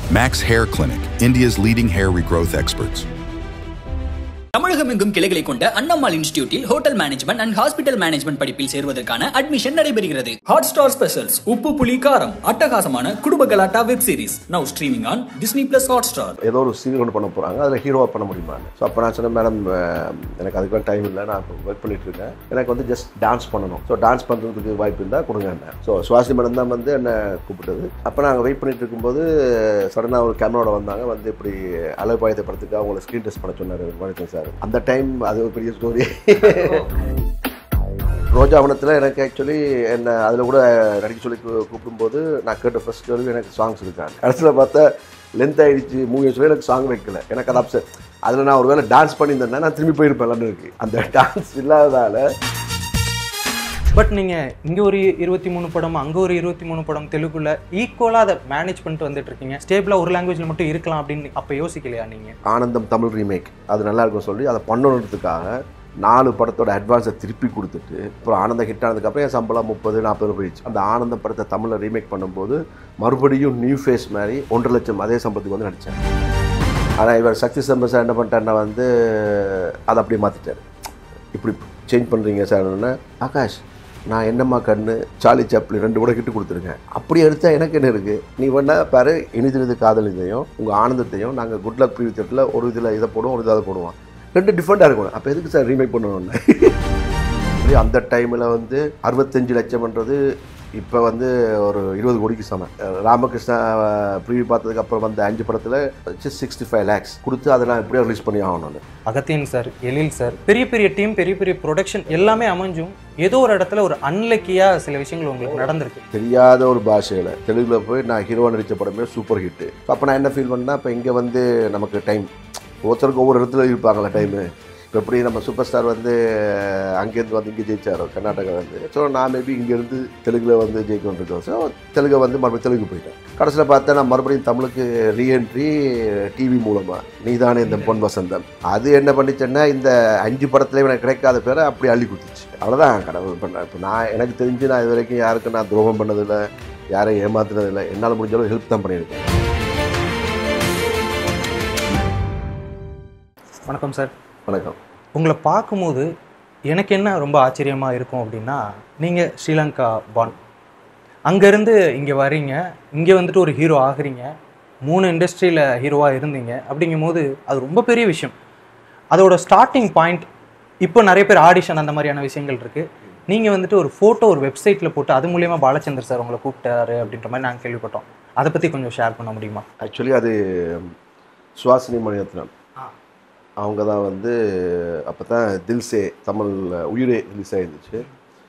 Max Hair Clinic, India's leading hair regrowth experts. தமிழகம் எங்கும் கிளைகளை கொண்ட அண்ணம்மாள் இன்ஸ்டிடியூட்டில் hotel management and hospital management படிப்பில் சேருவதற்கான அட்மிஷன் நடைபெறுகிறது ஹாட் ஸ்டார் ஸ்பெஷல்ஸ் உப்பு புளி காரம் அட்டகாசமான குடும்ப கலாட்டா web series now streaming on Disney plus Hotstar ஏதோ ஒரு சீரியல் ஒன்று பண்ண போகிறாங்க அதில் ஹீரோவாக பண்ண முடியுமா ஸோ அப்போ நான் சொன்னேன் மேடம் எனக்கு அதுக்கு டைம் இல்லை நான் இப்போ ஒர்க் பண்ணிட்டு இருக்கேன் எனக்கு வந்து ஜஸ்ட் டான்ஸ் பண்ணணும் ஸோ டான்ஸ் பண்ணுறதுக்கு வாய்ப்பு இருந்தால் கொடுங்க என்ன ஸோ சுவாசி மேடம் தான் வந்து என்னை கூப்பிட்டது அப்போ நாங்கள் வெயிட் பண்ணிட்டு இருக்கும்போது சடனாக ஒரு கேமராவோட வந்தாங்க வந்து இப்படி அலபாயத்தை படத்துக்கு அவங்கள ஸ்க்ரீன் டெஸ்ட் பண்ண சொன்னார் வணக்கம் சார் அந்த டைம் அது ஒரு பெரிய ஸ்டோரி ரோஜாவனத்தில் எனக்கு ஆக்சுவலி என்ன அதில் கூட நடிக்க சொல்லி கூ- கூப்பிடும்போது நான் கேட்ட ஃபர்ஸ்ட் கேள்வி எனக்கு சாங்ஸ் இருக்காங்க கடைசியில் பார்த்தா லென்த் ஆயிடுச்சு மூவி சொல்லி எனக்கு சாங் வைக்கல எனக்கு அது அப்செட் அதில் நான் ஒருவேளை டான்ஸ் பண்ணியிருந்தேன்னா நான் திரும்பி போயிருப்பேன் இருக்கு அந்த டான்ஸ் இல்லாததால பட் நீங்கள் இங்கே ஒரு இருபத்தி மூணு படம் அங்கே ஒரு இருபத்தி மூணு படம் தெலுங்குல ஈக்குவலாக அதை மேனேஜ் பண்ணிட்டு வந்துட்டு இருக்கீங்க ஸ்டேபிளாக ஒரு லாங்குவேஜில் மட்டும் இருக்கலாம் அப்படின்னு அப்போ யோசிக்கலையா நீங்கள் ஆனந்தம் தமிழ் ரீமேக் அது நல்லா இருக்கும் சொல்லி அதை பண்ணணுன்றதுக்காக நாலு படத்தோட அட்வான்ஸை திருப்பி கொடுத்துட்டு அப்புறம் ஆனந்தம் ஹிட் ஆனதுக்கப்புறம் என் சம்பளம் முப்பது நாற்பது போயிடுச்சு அந்த ஆனந்தம் படத்தை தமிழில் ரீமேக் பண்ணும்போது மறுபடியும் நியூ ஃபேஸ் மாதிரி ஒன்றரை லட்சம் அதே சம்பளத்துக்கு வந்து நடித்தேன் ஆனால் இவர் சக்தி சம்பர் சார் என்ன பண்ணிட்டாருன்னா வந்து அதை அப்படியே மாற்றிட்டார் இப்படி சேஞ்ச் பண்ணுறீங்க சார்னு ஆகாஷ் நான் என்னம்மா கண்ணு சார்லி சாப்ளி ரெண்டு கூட கிட்டு கொடுத்துருக்கேன் அப்படி எடுத்தா எனக்கு என்ன இருக்குது நீ வேணா பாரு இனிதினது காதல் இதையும் உங்கள் ஆனந்தத்தையும் நாங்கள் குட் லக் ப்ரீவியஸ் தேட்டரில் ஒரு இதில் இதை போடுவோம் ஒரு இதை அதை போடுவோம் ரெண்டு டிஃப்ரெண்ட்டாக இருக்கணும் அப்போ எதுக்கு சார் ரீமேக் பண்ணணும்னு அப்படி அந்த டைமில் வந்து அறுபத்தஞ்சு லட்சம்ன்றது இப்போ வந்து ஒரு இருபது கோடிக்கு சமம் அஹ் ராமகிருஷ்ணா ப்ரீவியூ பார்த்ததுக்கு அப்புறம் வந்த அஞ்சு படத்தில் ஜஸ்ட் சிக்ஸ்டி ஃபைவ் லேக்ஸ் கொடுத்து அதை நான் எப்படியோ ரிலீஸ் பண்ணி ஆகணும்னு அகத்தியன் சார் எழில் சார் பெரிய பெரிய டீம் பெரிய பெரிய ப்ரொடக்ஷன் எல்லாமே அமைஞ்சும் ஏதோ ஒரு இடத்துல ஒரு அன்லக்கியாக சில விஷயங்கள் உங்களுக்கு நடந்திருக்கு தெரியாத ஒரு பாஷையில் தெலுங்குல போய் நான் ஹீரோ நடித்த படமே சூப்பர் ஹிட்டு அப்போ நான் என்ன ஃபீல் பண்ணேன்னா இப்போ இங்கே வந்து நமக்கு டைம் ஒவ்வொருத்தருக்கும் ஒவ்வொரு இடத்துல இருப்பாங்களே டைமு இப்போ எப்படி நம்ம சூப்பர் ஸ்டார் வந்து அங்கேருந்து வந்து இங்கே ஜெயிச்சாரோ கர்நாடகா வந்து ஸோ நான் மேபி இங்கேருந்து தெலுங்குல வந்து ஜெயிக்கணும் இருக்கோம் ஸோ தெலுங்கை வந்து மறுபடியும் தெலுங்கு போயிட்டேன் கடைசியில் பார்த்தா நான் மறுபடியும் தமிழுக்கு ரீஎன்ட்ரி டிவி மூலமாக நீதானே இந்த பொன் வசந்தம் அது என்ன பண்ணிச்சேன்னா இந்த அஞ்சு படத்துலேயும் எனக்கு கிடைக்காத பேரை அப்படி அள்ளி குத்துச்சு அவ்வளோதான் கடவுள் பண்ண இப்போ நான் எனக்கு தெரிஞ்சு நான் இது வரைக்கும் யாருக்கும் நான் துரோகம் பண்ணதில்லை யாரையும் ஏமாத்துனதில்லை என்னால் முடிஞ்ச அளவு ஹெல்ப் தான் பண்ணியிருக்கேன் வணக்கம் சார் வணக்கம் உங்களை பார்க்கும்போது எனக்கு என்ன ரொம்ப ஆச்சரியமாக இருக்கும் அப்படின்னா நீங்கள் ஸ்ரீலங்கா பான் அங்கேருந்து இங்கே வரீங்க இங்கே வந்துட்டு ஒரு ஹீரோ ஆகுறீங்க மூணு இண்டஸ்ட்ரியில் ஹீரோவாக இருந்தீங்க அப்படிங்கும்போது அது ரொம்ப பெரிய விஷயம் அதோட ஸ்டார்டிங் பாயிண்ட் இப்போ நிறைய பேர் ஆடிஷன் அந்த மாதிரியான விஷயங்கள் இருக்குது நீங்கள் வந்துட்டு ஒரு ஃபோட்டோ ஒரு வெப்சைட்டில் போட்டு அது மூலியமாக பாலச்சந்தர் சார் உங்களை கூப்பிட்டாரு அப்படின்ற மாதிரி நாங்கள் கேள்விப்பட்டோம் அதை பற்றி கொஞ்சம் ஷேர் பண்ண முடியுமா ஆக்சுவலி அது சுவாசினி மணிரத்னம் அவங்க தான் வந்து அப்போ தான் தில்சே தமிழ் உயிரே ரிலீஸ் ஆயிருந்துச்சு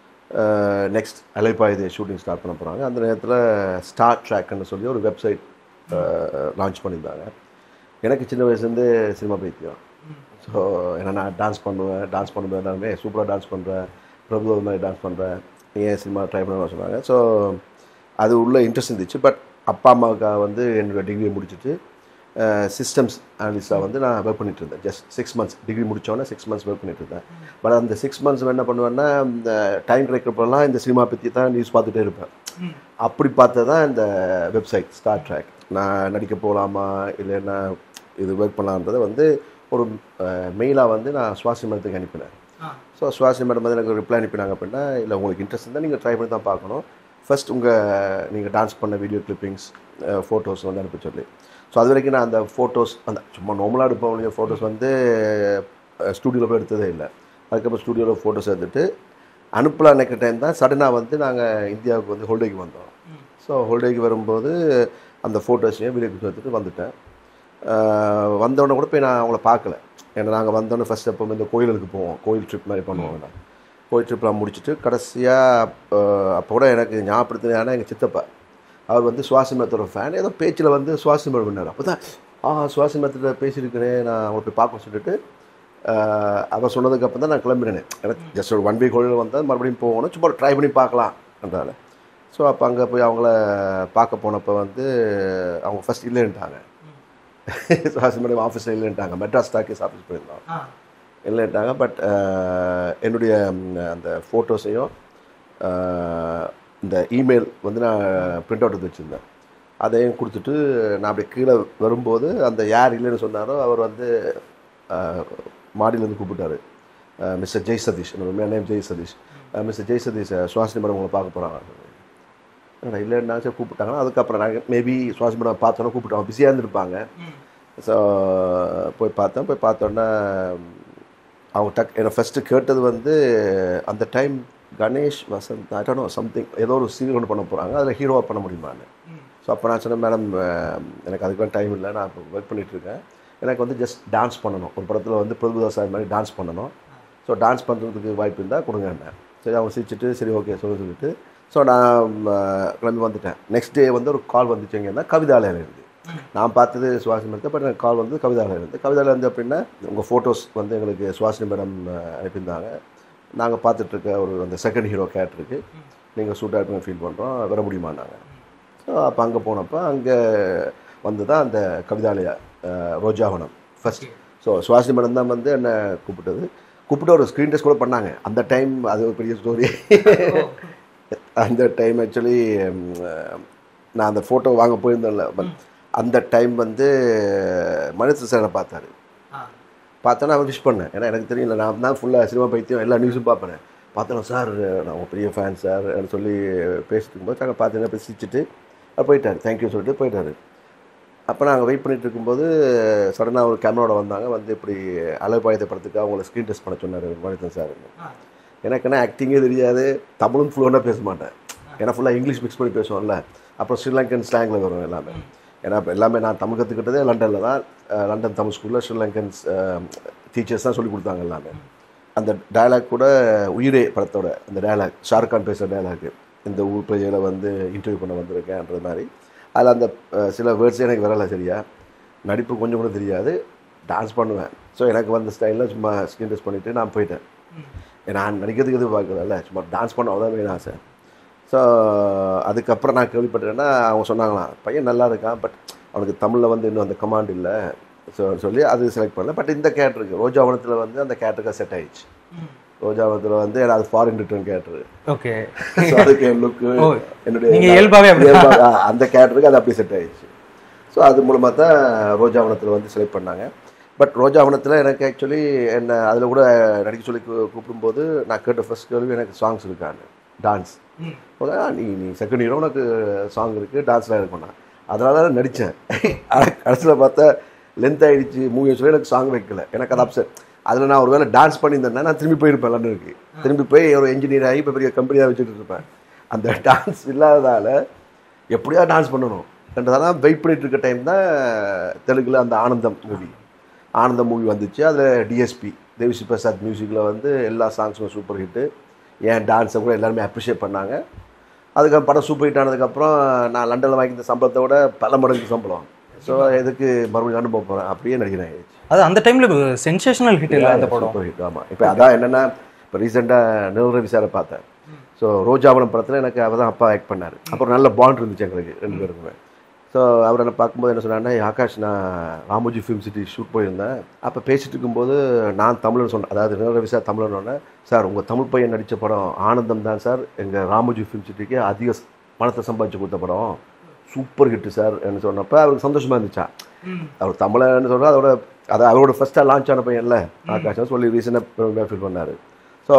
நெக்ஸ்ட் அலைப்பாயுதே ஷூட்டிங் ஸ்டார்ட் பண்ண போகிறாங்க அந்த நேரத்தில் ஸ்டார் ட்ராக்னு சொல்லி ஒரு வெப்சைட் லான்ச் பண்ணியிருந்தாங்க எனக்கு சின்ன வயசுலேருந்து சினிமா பைத்தியம் ஸோ ஏன்னா நான் டான்ஸ் பண்ணுவேன் டான்ஸ் பண்ணுவேன் எல்லாருமே சூப்பராக டான்ஸ் பண்ணுறேன் பிரபு அது மாதிரி டான்ஸ் பண்ணுறேன் ஏன் சினிமா ட்ரை பண்ண சொன்னாங்க ஸோ அது உள்ள இன்ட்ரெஸ்ட் இருந்துச்சு பட் அப்பா அம்மாவுக்காக வந்து என்னோட டிகிரியை முடிச்சுட்டு சிஸ்டம்ஸ் அனலிஸ்டாக வந்து நான் ஒர்க் பண்ணிட்டு இருந்தேன் ஜஸ்ட் சிக்ஸ் மந்த்ஸ் டிகிரி முடித்தோன்னே சிக்ஸ் மந்த்ஸ் ஒர்க் பண்ணிட்டு இருந்தேன் பட் அந்த சிக்ஸ் மந்த்ஸ் என்ன பண்ணுவேன்னா இந்த டைம் கிடைக்கிறப்பெல்லாம் இந்த சினிமா பற்றி தான் நியூஸ் பார்த்துட்டே இருப்பேன் அப்படி பார்த்தது தான் இந்த வெப்சைட் ஸ்டார் ட்ராக் நான் நடிக்க போகலாமா இல்லைன்னா இது ஒர்க் பண்ணலான்றதை வந்து ஒரு மெயிலாக வந்து நான் சுவாசி மரத்துக்கு அனுப்பினேன் ஸோ சுவாசி மேடம் வந்து எனக்கு ரிப்ளை அனுப்பினாங்க அப்படின்னா இல்லை உங்களுக்கு இன்ட்ரெஸ்ட் இருந்தால் நீங்கள் ட்ரை பண்ணி தான் பார்க்கணும் ஃபர்ஸ்ட் உங்கள் நீங்கள் டான்ஸ் பண்ண வீடியோ கிளிப்பிங்ஸ் ஃபோட்டோஸ் வந்து அனுப்ப சொல்லி ஸோ அது வரைக்கும் நான் அந்த ஃபோட்டோஸ் அந்த சும்மா நார்மலாக எடுப்போம் இல்லையா ஃபோட்டோஸ் வந்து ஸ்டூடியோவில் போய் எடுத்ததே இல்லை அதுக்கப்புறம் ஸ்டூடியோவில் ஃபோட்டோஸ் எடுத்துட்டு அனுப்பலாம் நினைக்கிற டைம் தான் சடனாக வந்து நாங்கள் இந்தியாவுக்கு வந்து ஹோல்டேக்கு வந்தோம் ஸோ ஹோல்டேக்கு வரும்போது அந்த ஃபோட்டோஸையும் வீடியோ கிளிப்ஸ் எடுத்துகிட்டு வந்துட்டேன் ஆஹ் வந்தோடனே கூட போய் நான் அவங்கள பார்க்கல ஏன்னா நாங்கள் வந்தோடனே ஃபஸ்ட் எப்போ இந்த கோயிலுக்கு போவோம் கோயில் ட்ரிப் மாதிரி பண்ணுவாங்க நான் கோயில் ட்ரிப்லாம் முடிச்சுட்டு கடைசியாக அப்போ கூட எனக்கு ஞாபகப்படுத்தினா எங்கள் சித்தப்பா அவர் வந்து சுவாசி மேத்தோட ஃபேன் ஏதோ பேச்சில் வந்து சுவாசி மேடம் பண்ணார் அப்போ தான் ஆ சுவாசி மேத்தில் பேசியிருக்கிறேன் நான் அவங்களை போய் பார்க்க சொல்லிட்டு ஆஹ் அவ சொன்னதுக்கப்புறம் தான் நான் கிளம்பினேன் எனக்கு ஜஸ்ட் ஒரு ஒன் வீக் கோயில் வந்தால் மறுபடியும் போகணும் சும்மா ட்ரை பண்ணி பார்க்கலாம் என்றால ஸோ அப்போ அங்கே போய் அவங்கள பார்க்க போனப்போ வந்து அவங்க ஃபஸ்ட் இல்லைன்ட்டாங்க சுஹாசி மேடம் ஆஃபீஸில் இல்லைன்ட்டாங்க மெட்ராஸ் டாக்கீஸ் ஆஃபீஸ் போயிருந்தோம் இல்லைன்ட்டாங்க பட் என்னுடைய ம், அந்த ஃபோட்டோஸையும் இந்த இமெயில் வந்து நான் பிரிண்ட் அவுட் எடுத்து வச்சுருந்தேன் அதையும் கொடுத்துட்டு நான் அப்படியே கீழே வரும்போது அந்த யார் இல்லைன்னு சொன்னாரோ அவர் வந்து மாடியிலேருந்து கூப்பிட்டாரு மிஸ்டர் ஜெய் சதீஷ் என்னோட name Jai Sathish mister Jai Sathish Suhasini madam உங்களை பார்க்க போகிறாங்க நான் இல்லைன்னா சரி கூப்பிட்டாங்கன்னா அதுக்கப்புறம் நாங்கள் மேபி சுவாசி மேடம் பார்த்தோன்னா கூப்பிட்டோம் பிஸியாக இருந்திருப்பாங்க ஸோ போய் பார்த்தேன் போய் பார்த்தோன்னே அவங்க டக் என்னை ஃபஸ்ட்டு கேட்டது வந்து அந்த time Ganesh Vasanth I don't something ஏதோ ஒரு சீரியல் ஒன்று பண்ண போகிறாங்க அதில் ஹீரோவாக பண்ண முடியுமான்னு ஸோ அப்போ நான் சொன்னேன் மேடம் எனக்கு அதுக்கெல்லாம் டைம் இல்லை நான் இப்போ ஒர்க் பண்ணிகிட்ருக்கேன் எனக்கு வந்து ஜஸ்ட் டான்ஸ் பண்ணணும் ஒரு படத்தில் வந்து பிரபுதாஸ் சார் மாதிரி டான்ஸ் பண்ணணும் ஸோ டான்ஸ் பண்ணுறதுக்கு வாய்ப்பு இருந்தால் கொடுங்க என்ன சரி அவங்க சிரிச்சிட்டு சரி ஓகே சொல்லி சொல்லிட்டு ஸோ நான் அஹ், கிளம்பி வந்துட்டேன் நெக்ஸ்ட் டே வந்து ஒரு கால் வந்துச்சு எங்கன்னா கவிதாலயிலேருந்து நான் பார்த்தது சுவாசினி மேடம் பட் எனக்கு கால் வந்து கவிதாலயிலேருந்து கவிதாலயிலேருந்து அப்படின்னா உங்கள் ஃபோட்டோஸ் வந்து எங்களுக்கு சுவாசினி மேடம் அஹ், அனுப்பியிருந்தாங்க நாங்கள் பார்த்துட்ருக்க ஒரு அந்த செகண்ட் ஹீரோ கேரக்டருக்கு நீங்கள் சூட்டாக இருக்குன்னு ஃபீல் பண்ணுறோம் வர முடியுமான்னாங்க ஸோ அப்போ அங்கே போனப்போ அங்கே வந்து தான் அந்த Kavithalaya ah, Rojavanam first so Suhasini madam தான் வந்து என்னை கூப்பிட்டது கூப்பிட்டு ஒரு ஸ்க்ரீன் டெஸ்ட் கூட பண்ணாங்க அந்த டைம் அது ஒரு பெரிய ஸ்டோரி அந்த டைம் ஆக்சுவலி நான் அந்த ஃபோட்டோ வாங்க போயிருந்தேன்ல பட் அந்த டைம் வந்து மனித சாரை பார்த்தாரு பார்த்தோன்னா அவன் விஷ் பண்ணேன் ஏன்னா எனக்கு தெரியல நான் தான் ஃபுல்லாக சினிமா பைத்தியம் எல்லா நியூஸும் பார்ப்பேன் பார்த்தோன்னா சார் நான் உங்கள் பெரிய ஃபேன் சார் சொல்லி பேசிட்டு இருக்கும்போது நாங்கள் பார்த்தீங்கன்னா பேசிச்சுட்டு அவர் போயிட்டார் தேங்க்யூ சொல்லிட்டு போயிட்டாரு அப்போ நாங்கள் வெயிட் பண்ணிட்டு இருக்கும்போது சடனாக ஒரு கேமராவோட வந்தாங்க வந்து இப்படி அலைப்பாயத்தை படத்துக்கு அவங்கள ஸ்க்ரீன் டெஸ்ட் பண்ண சொன்னார் மனிதன் சார் எனக்கு என்ன ஆக்டிங்கே தெரியாது தமிழும் ஃப்ளூவெண்ட்டாக பேச மாட்டேன் ஏன்னா ஃபுல்லாக இங்கிலீஷ் மிக்ஸ் பண்ணி பேசுவோம்ல அப்புறம் ஸ்ரீலங்கன் ஸ்லாங்கில் வரும் எல்லாமே ஏன்னா இப்போ எல்லாமே நான் தமிழ் கற்றுக்கிட்டதே லண்டனில் தான் அஹ் லண்டன் தமிழ் ஸ்கூலில் ஸ்ரீலங்கன்ஸ் டீச்சர்ஸ் தான் சொல்லி கொடுத்தாங்க எல்லாமே அந்த டயலாக் கூட உயிரே படத்தோட அந்த டயலாக் ஷாருக் கான் பேசுகிற டயலாக் இந்த ஊர் பிரஜைகளை வந்து இன்டர்வியூ பண்ண வந்திருக்கேன்ற மாதிரி அதில் அந்த அஹ், சில வேர்ட்ஸே எனக்கு வரலை சரியா நடிப்பு கொஞ்சம் கூட தெரியாது டான்ஸ் பண்ணுவேன் ஸோ எனக்கு வந்த ஸ்டைலில் சும்மா ஸ்கின் டெஸ்ட் பண்ணிவிட்டு நான் போயிட்டேன் நான் நடிக்கிறதுக்கு எதிர்பார்க்கல சும்மா டான்ஸ் பண்ண அவ்வளோதான் வேணும் ஆசை ஸோ அதுக்கப்புறம் நான் கேள்விப்பட்டேன்னா அவங்க சொன்னாங்களாம் பையன் நல்லா இருக்கான் பட் அவனுக்கு தமிழில் வந்து இன்னும் அந்த கமாண்ட் இல்லை ஸோ சொல்லி அது செலக்ட் பண்ணல பட் இந்த கேரக்டருக்கு ரோஜாவனத்தில் வந்து அந்த கேரக்டருக்கு செட் ஆயிடுச்சு ரோஜாவனத்தில் வந்து அது foreign return character okay so அதுக்கு என் லுக்கு ஓ, என்னுடைய நீங்க இயல்பாவே அப்படி இயல்பா- ஆ, அந்த கேரக்டருக்கு அது அப்படி செட் ஆயிடுச்சு ஸோ அது மூலமாக தான் ரோஜாவனத்தில் வந்து செலக்ட் பண்ணாங்க பட் ரோஜாவனத்தில் எனக்கு ஆக்சுவலி என்ன அதில் கூட நடிக்க சொல்லி கூ- கூப்பிடும்போது நான் கேட்ட ஃபர்ஸ்ட் கேள்வி எனக்கு சாங்ஸ் இருக்கான்னு டான்ஸ் நீ நீ செகண்ட் ஹீரோ உனக்கு சாங் இருக்குது டான்ஸ்லாம் இருக்கும்னா அதனால தான் நடித்தேன் கடைசியில் பார்த்தா லென்த் ஆயிடுச்சு மூவி சொல்லி எனக்கு சாங் வைக்கல எனக்கு அது அப்செட் அதில் நான் ஒரு வேளை டான்ஸ் பண்ணியிருந்தேன்னா நான் திரும்பி போயிருப்பேன் லண்டனுக்கு திரும்பி போய் ஒரு இன்ஜினியர் ஆகி இப்போ பெரிய கம்பெனியாக வச்சுட்டு இருப்பேன் அந்த டான்ஸ் இல்லாததால் எப்படியா டான்ஸ் பண்ணணும் என்றதால வெயிட் பண்ணிட்டு இருக்க டைம் தான் தெலுங்குல அந்த ஆனந்தம் மூவி ஆனந்தம் மூவி வந்துச்சு அதில் டிஎஸ்பி தேவிஸ்ரீ பிரசாத் மியூசிக்கில் வந்து எல்லா சாங்ஸுமே சூப்பர் ஹிட்டு என் டான்ஸை கூட எல்லாருமே அப்ரிஷியேட் பண்ணாங்க அதுக்கு படம் சூப்பர் ஹிட் ஆனதுக்கப்புறம் நான் லண்டனில் வாங்கியிருந்த சம்பளத்தை விட பல மடங்கு சம்பளம் ஸோ எதுக்கு மறுபடியும் அனுப்ப போகிறேன் அப்படியே நடிக்கிறேன் ஆயிடுச்சு அது அந்த டைம்ல சென்சேஷனல் ஹிட் இல்லை அந்த படம் சூப்பர் ஹிட் ஆமாம் இப்போ அதான் என்னென்னா இப்போ ரீசெண்டாக நிறுவன விசாரை பார்த்தேன் ஸோ ரோஜாவனம் படத்தில் எனக்கு அவர் தான் அப்பா ஆக்ட் பண்ணார் அப்புறம் நல்ல பாண்ட் இருந்துச்சு எங்களுக்கு ரெண்டு பேருக்குமே ஸோ அவர் என்ன பார்க்கும்போது என்ன சொன்னாருன்னா "ஏய், ஆகாஷ் நான் ராமோஜி ஃபிலிம் சிட்டி ஷூட் போயிருந்தேன் அப்போ பேசிட்டு இருக்கும்போது நான் தமிழ்னு சொன்னேன் அதாவது நிறுவன விசா தமிழ்னு சார் உங்கள் தமிழ் பையன் நடித்த படம் ஆனந்தம் தான் சார் எங்கள் ராமோஜி ஃபிலிம் சிட்டிக்கு அதிக ஸ்- பணத்தை சம்பாதிச்சு கொடுத்த படம் சூப்பர் ஹிட்டு சார் என்று சொன்னப்போ அவருக்கு சந்தோஷமாக இருந்துச்சா அவர் தமிழன்னு சொல்கிறார் அதோட அது அவரோட ஃபஸ்ட்டாக லான்ச் ஆன பையன்ல ஆகாஷ் சொல்லி ரீசனாக ஃபீல் பண்ணார் ஸோ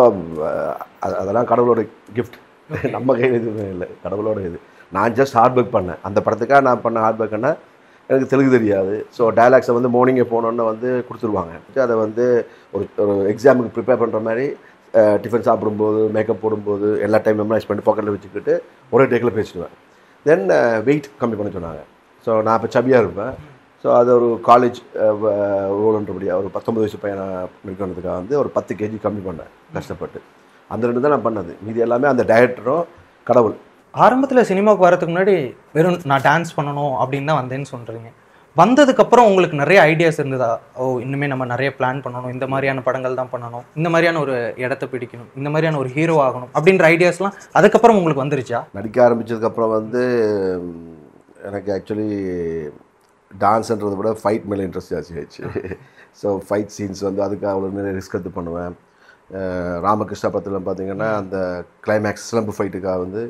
அதெல்லாம் கடவுளோட கிஃப்ட் நம்ம கையில் எதுவுமே இல்லை கடவுளோட இது நான் ஜஸ்ட் ஹார்ட் ஒர்க் பண்ணேன் அந்த படத்துக்காக நான் பண்ண ஹார்ட் ஒர்க்குன்னா எனக்கு தெலுங்கு தெரியாது ஸோ டயலாக்ஸை வந்து மார்னிங்கே போனோன்னு வந்து கொடுத்துருவாங்க அதை வந்து ஒரு ஒரு எக்ஸாமுக்கு ப்ரிப்பேர் பண்ணுற மாதிரி டிஃபன் சாப்பிடும்போது மேக்கப் போடும்போது எல்லா டைம் மெமரைஸ் பண்ணி பாக்கெட்டில் வச்சுக்கிட்டு ஒரே டேக்கில் பேசிடுவேன் தென் வெயிட் கம்மி பண்ண சொன்னாங்க ஸோ நான் இப்போ சபியாக இருப்பேன் ஸோ அது ஒரு காலேஜ் ரோல்ன்றபடியாக ஒரு பத்தொம்பது வயசு பையனை இருக்கணுன்றதுக்காக வந்து ஒரு பத்து கேஜி கம்மி பண்ணேன் கஷ்டப்பட்டு அந்த ரெண்டு தான் நான் பண்ணது மீதி எல்லாமே அந்த டைரக்டரும் கடவுள் ஆரம்பத்துல சினிமாவுக்கு வரதுக்கு முன்னாடி வெறும் நான் டான்ஸ் பண்ணணும் அப்படின்னு தான் வந்தேன்னு சொல்றீங்க வந்ததுக்கு அப்புறம் உங்களுக்கு நிறைய ஐடியாஸ் இருந்ததா ஓ இன்னுமே நம்ம நிறைய பிளான் பண்ணணும் இந்த மாதிரியான படங்கள் தான் பண்ணணும் இந்த மாதிரியான ஒரு இடத்த பிடிக்கணும் இந்த மாதிரியான ஒரு ஹீரோ ஆகணும் அப்படின்ற ஐடியாஸ்லாம் அதுக்கப்புறம் உங்களுக்கு வந்துருச்சா நடிக்க ஆரம்பிச்சதுக்கப்புறம் வந்து ம், எனக்கு ஆக்சுவலி டான்ஸ்ன்றதை விட ஃபைட் மேலே இன்ட்ரெஸ்ட் ஜாஸ்தி ஆயிடுச்சு ஸோ ஃபைட் சீன்ஸ் வந்து அதுக்கு அவ்வளோ நிறைய ரிஸ்க் எடுத்து பண்ணுவேன் அஹ் ராமகிருஷ்ணா படத்தில் பார்த்தீங்கன்னா அந்த கிளைமேக்ஸ் சிலம்பு ஃபைட்டுக்காக வந்து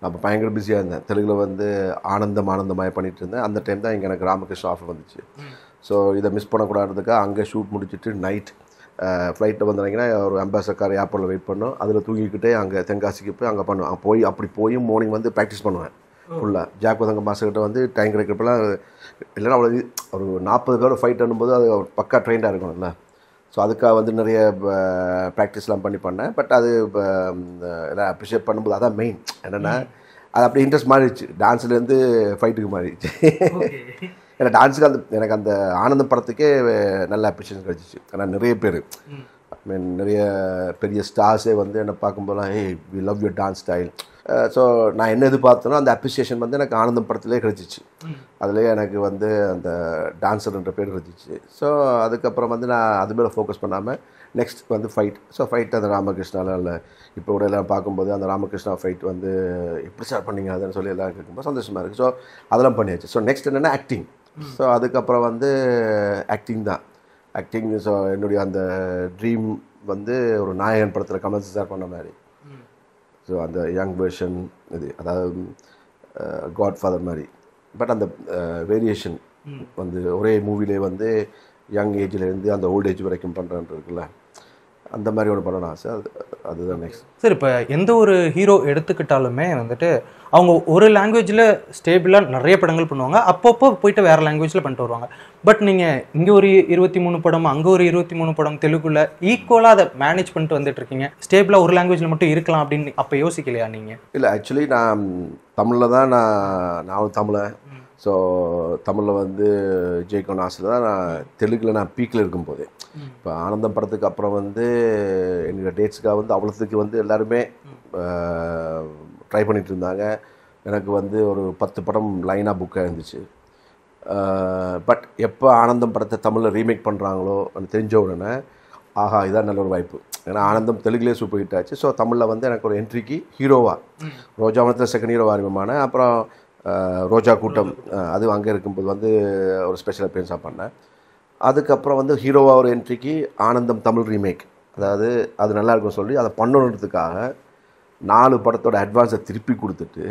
நான் பயங்கர பிஸியாக இருந்தேன் தெலுங்கில் வந்து ஆனந்தம் ஆனந்தமாய் பண்ணிட்டு இருந்தேன் அந்த டைம் தான் இங்கே எனக்கு ராமகிருஷ்ண ஆஃபர் வந்துச்சு ஸோ இதை மிஸ் பண்ணக்கூடாதுக்காக அங்கே ஷூட் முடிச்சுட்டு நைட் ஃப்ளைட்டில் வந்தாங்கன்னா ஒரு அம்பாசடர் கார் ஏர்போர்ட்டில் வெயிட் பண்ணோம் அதில் தூங்கிக்கிட்டே அங்கே தென்காசிக்கு போய் அங்கே பண்ணுவேன் அங்க போய் அப்படி போய் மார்னிங் வந்து ப்ராக்டிஸ் பண்ணுவேன் ஃபுல்லாக ஜாக் வதங்க மாஸ்டர்கிட்ட வந்து டைம் கிடைக்கிறப்பெல்லாம் இல்லைன்னா அவ்வளோ இது- ஒரு நாற்பது பேர் ஃபைட் பண்ணும்போது அது ஒரு பக்கா ட்ரெயின்டாக இருக்கணும்ல ஸோ அதுக்காக வந்து நிறைய ப்ராக்டிஸ்லாம் பண்ணி பண்ணேன் பட் அது இப்போ எல்லாம் அப்ரிஷியேட் பண்ணும்போது அதான் மெயின் என்னென்னா அது அப்படி இன்ட்ரெஸ்ட் மாறிடுச்சு டான்ஸ்லேருந்து ஃபைட்டுக்கு மாறிடுச்சு ஏன்னா டான்ஸுக்கு அந்த எனக்கு அந்த ஆனந்தம் படத்துக்கே நல்ல அப்ரிஷியேஷன் கிடச்சிச்சு ஏன்னா நிறைய பேர் ஐ மீன் நிறைய பெரிய ஸ்டார்ஸே வந்து என்னை பார்க்கும்போதெல்லாம் ஏய் we love your dance style so நான் என்ன எதிர்பார்த்தனோ அந்த அப்ரிசியேஷன் வந்து எனக்கு ஆனந்தம் படத்திலே கிடச்சிச்சு அதுலேயே எனக்கு வந்து அந்த டான்ஸர்ன்ற பேர் கிடச்சிச்சு ஸோ அதுக்கப்புறம் வந்து நான் அது மேலே ஃபோக்கஸ் பண்ணாமல் நெக்ஸ்ட் வந்து ஃபைட் ஸோ ஃபைட் அந்த ராமகிருஷ்ணால இல்லை இப்போ கூட எல்லாம் பார்க்கும்போது அந்த ராமகிருஷ்ணா ஃபைட் வந்து எப்படி ஸ்டார்ட் பண்ணீங்க அதுன்னு சொல்லி எல்லாம் கேட்கும்போது சந்தோஷமாக இருக்குது ஸோ அதெல்லாம் பண்ணியாச்சு ஸோ நெக்ஸ்ட் என்னென்னா ஆக்டிங் ஸோ அதுக்கப்புறம் வந்து ஆக்டிங் தான் ஆக்டிங் ஸோ என்னுடைய அந்த ட்ரீம் வந்து ஒரு நாயகன் படத்தில் கமல் சார் பண்ண மாதிரி ஸோ அந்த யங் வெர்ஷன் இது அதாவது காட் ஃபாதர் மாதிரி பட் அந்த வேரியேஷன் வந்து ஒரே மூவிலே வந்து யங் ஏஜ்லேருந்து அந்த ஓல்ட் ஏஜ் வரைக்கும் பண்ணுறேன் இருக்குல்ல அந்த மாதிரி ஒரு படம் ஆசை அது அதுதான் நெக்ஸ்ட் சார் இப்போ எந்த ஒரு ஹீரோ எடுத்துக்கிட்டாலுமே வந்துட்டு அவங்க ஒரு லாங்குவேஜில் ஸ்டேபிளாக நிறைய படங்கள் பண்ணுவாங்க அப்பப்போ போயிட்டு வேறு லாங்குவேஜில் பண்ணிட்டு வருவாங்க பட் நீங்கள் இங்கே ஒரு இருபத்தி மூணு படம் அங்கே ஒரு இருபத்தி மூணு படம் தெலுங்குல ஈக்குவலாக அதை மேனேஜ் பண்ணிட்டு வந்துட்டு இருக்கீங்க ஸ்டேபிளாக ஒரு லாங்குவேஜில் மட்டும் இருக்கலாம் அப்படின்னு அப்போ யோசிக்கலையா நீங்கள் இல்லை ஆக்சுவலி நான் தமிழில் தான் நான் நான் தமிழன் ஸோ தமிழில் வந்து ஜெயிக்கணும் ஆசை தான் நான் தெலுங்கில் நான் பீக்கில் இருக்கும்போதே இப்போ ஆனந்தம் படத்துக்கு அப்புறம் வந்து என்னோடய டேட்ஸுக்காக வந்து அவ்வளோத்துக்கு வந்து எல்லாருமே ட்ரை பண்ணிட்டு இருந்தாங்க எனக்கு வந்து ஒரு பத்து படம் லைனாக புக்காக இருந்துச்சு பட் எப்போ ஆனந்தம் படத்தை தமிழில் ரீமேக் பண்ணுறாங்களோ எனக்கு தெரிஞ்ச உடனே ஆஹா இதான் நல்ல ஒரு வாய்ப்பு ஏன்னா ஆனந்தம் தெலுங்குலேயே சூப்பர் ஹிட் ஆச்சு ஸோ தமிழில் வந்து எனக்கு ஒரு என்ட்ரிக்கு ஹீரோவா ரோஜாவனத்தில் செகண்ட் ஹீரோ அறிமுகமான அப்புறம் அஹ், ரோஜா கூட்டம் அஹ், அது அங்கே இருக்கும்போது வந்து ஒரு ஸ்பெஷல் அப்பீரன்ஸாக பண்ணேன் அதுக்கப்புறம் வந்து ஹீரோவா ஒரு என்ட்ரிக்கு ஆனந்தம் தமிழ் ரீமேக் அதாவது அது நல்லா இருக்கும் சொல்லி அதை பண்ணணுன்றதுக்காக நாலு படத்தோட அட்வான்ஸை திருப்பி கொடுத்துட்டு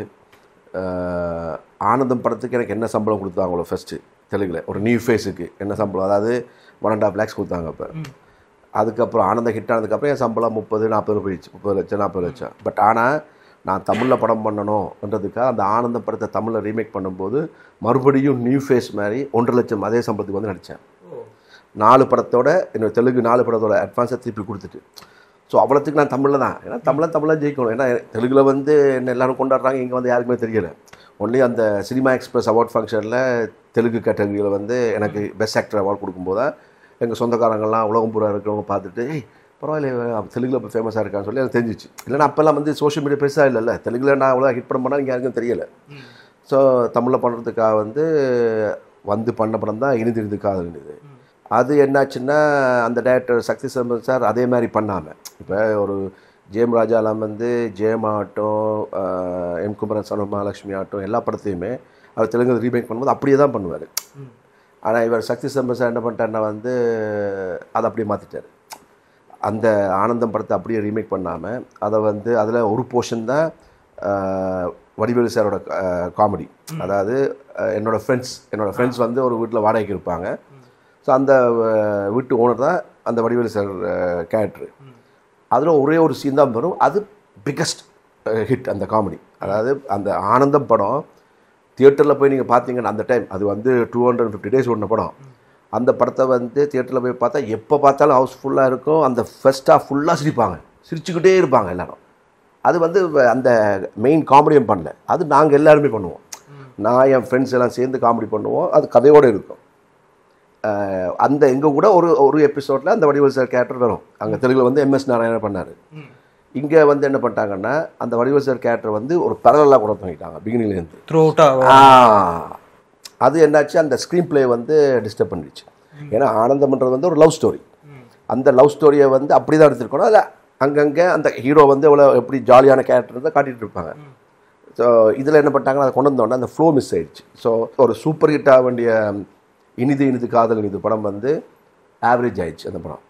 அஹ், ஆனந்தம் படத்துக்கு எனக்கு என்ன சம்பளம் கொடுத்தாங்களோ ஃபஸ்ட்டு தெலுங்கில் ஒரு நியூ ஃபேஸுக்கு என்ன சம்பளம் அதாவது ஒன் அண்ட் ஆஃப் லேக்ஸ் கொடுத்தாங்க அப்போ அதுக்கப்புறம் ஆனந்த ஹிட் ஆனதுக்கப்புறம் என் சம்பளம் முப்பது நாற்பது போயிடுச்சு முப்பது லட்சம் நாற்பது லட்சம் பட் ஆனால் நான் தமிழில் படம் பண்ணணுன்றதுக்காக அந்த ஆனந்த படத்தை தமிழில் ரீமேக் பண்ணும்போது மறுபடியும் நியூ ஃபேஸ் மாதிரி ஒன்றரை லட்சம் அதே சம்பளத்துக்கு வந்து நடித்தேன் நாலு படத்தோட என்னோட தெலுங்கு நாலு படத்தோட அட்வான்ஸை திருப்பி கொடுத்துட்டு ஸோ அவ்வளோத்துக்கு நான் தமிழில் தான் ஏன்னா தமிழன் தமிழாக ஜெயிக்கணும் ஏன்னா தெலுங்கில் வந்து என்ன எல்லாரும் கொண்டாடுறாங்க இங்கே வந்து யாருக்குமே தெரியல ஒன்லி அந்த சினிமா எக்ஸ்பிரஸ் அவார்ட் ஃபங்க்ஷனில் தெலுங்கு கேட்டகரியில் வந்து எனக்கு பெஸ்ட் ஆக்டர் அவார்ட் கொடுக்கும்போது எங்கள் சொந்தக்காரங்கள்லாம் உலகம் பூரா இருக்கிறவங்க பார்த்துட்டு ஏய் பரவாயில்ல அவன் தெலுங்கில் இப்போ ஃபேமஸாக இருக்கான்னு சொல்லி எனக்கு தெரிஞ்சிச்சு இல்லைன்னா அப்போல்லாம் வந்து சோஷியல் மீடியா பெருசாக இல்லைல்ல தெலுங்கில் நான் அவ்வளோ ஹிட் பண்ண போனால் இங்கே யாருக்கும் தெரியல ஸோ தமிழில் பண்ணுறதுக்காக வந்து வந்து பண்ண படம் தான் இனி தெரிந்து காதல் இது அது என்னாச்சுன்னா அந்த டேரக்டர் சக்தி சம்பத் சார் அதே மாதிரி பண்ணாமல் இப்போ ஒரு ஜெயம் ராஜாலாம் வந்து ஜெயம் ஆகட்டும் ah, M Kumaran son of Mahalakshmi ஆகட்டும் எல்லா படத்தையுமே அவர் தெலுங்கு ரீமேக் பண்ணும்போது அப்படியே தான் பண்ணுவார் ஆனால் இவர் சக்தி சம்பத் சார் என்ன பண்ணிட்டாருன்னா வந்து அதை அப்படியே மாற்றிட்டார் அந்த ஆனந்தம் படத்தை அப்படியே ரீமேக் பண்ணாமல் அதை வந்து அதில் ஒரு போர்ஷன் தான் ஆஹ், வடிவேலு சாரோட காமெடி அதாவது ஆஹ், என்னோட ஃப்ரெண்ட்ஸ் என்னோட ஃப்ரெண்ட்ஸ் வந்து ஒரு வீட்டில் வாடகைக்கு இருப்பாங்க ஸோ அந்த ஆஹ், வீட்டு ஓனர் தான் அந்த வடிவேலு சார் கேரக்டரு அதில் ஒரே ஒரு சீன் தான் வரும் அது பிக்கஸ்ட் ஹிட் அந்த காமெடி அதாவது அந்த ஆனந்தம் படம் தியேட்டரில் போய் நீங்கள் பார்த்தீங்கன்னா அந்த டைம் அது வந்து டூ ஹண்ட்ரட் ஃபிஃப்டி டேஸ் ஓடின படம் அந்த படத்தை வந்து தியேட்டரில் போய் பார்த்தா எப்போ பார்த்தாலும் ஹவுஸ்ஃபுல்லாக இருக்கும் அந்த ஃபர்ஸ்ட் ஹாஃப் ஃபுல்லாக சிரிப்பாங்க சிரிச்சுக்கிட்டே இருப்பாங்க எல்லாரும் அது வந்து அந்த மெயின் காமெடியும் பண்ணல அது நாங்கள் எல்லாருமே பண்ணுவோம் நான் என் ஃப்ரெண்ட்ஸ் எல்லாம் சேர்ந்து காமெடி பண்ணுவோம் அது கதையோடு இருக்கும் அஹ் அந்த எங்கள் கூட ஒரு ஒரு எபிசோடில் அந்த வடிவேல் சார் கேரக்டர் வரும் அங்கே தெலுங்குல வந்து எம்எஸ் நாராயணன் பண்ணார் இங்கே வந்து என்ன பண்ணிட்டாங்கன்னா அந்த வடிவேல் சார் கேரக்டர் வந்து ஒரு பரவலாக கூட பண்ணிட்டாங்க பிகினிங்லேருந்து த்ரூ அவுட்டாக ஆ அது என்னாச்சு அந்த ஸ்க்ரீன் ப்ளே வந்து டிஸ்டர்ப் பண்ணிடுச்சு ஏன்னா ஆனந்தம்ன்றது வந்து ஒரு லவ் ஸ்டோரி அந்த லவ் ஸ்டோரியை வந்து அப்படி தான் எடுத்துருக்கணும் அதில் அங்கங்கே அந்த ஹீரோ வந்து எவ்வளோ எப்படி ஜாலியான கேரக்டர் தான் காட்டிகிட்டு இருப்பாங்க ஸோ இதில் என்ன பண்ணிட்டாங்கன்னா அதை கொண்டு வந்தோடனே அந்த ஃப்ளோ மிஸ் ஆயிடுச்சு ஸோ ஒரு சூப்பர் ஹிட் ஆக வேண்டிய இனிது இனிது காதல் இனிது படம் வந்து ஆவரேஜ் ஆயிடுச்சு அந்த படம்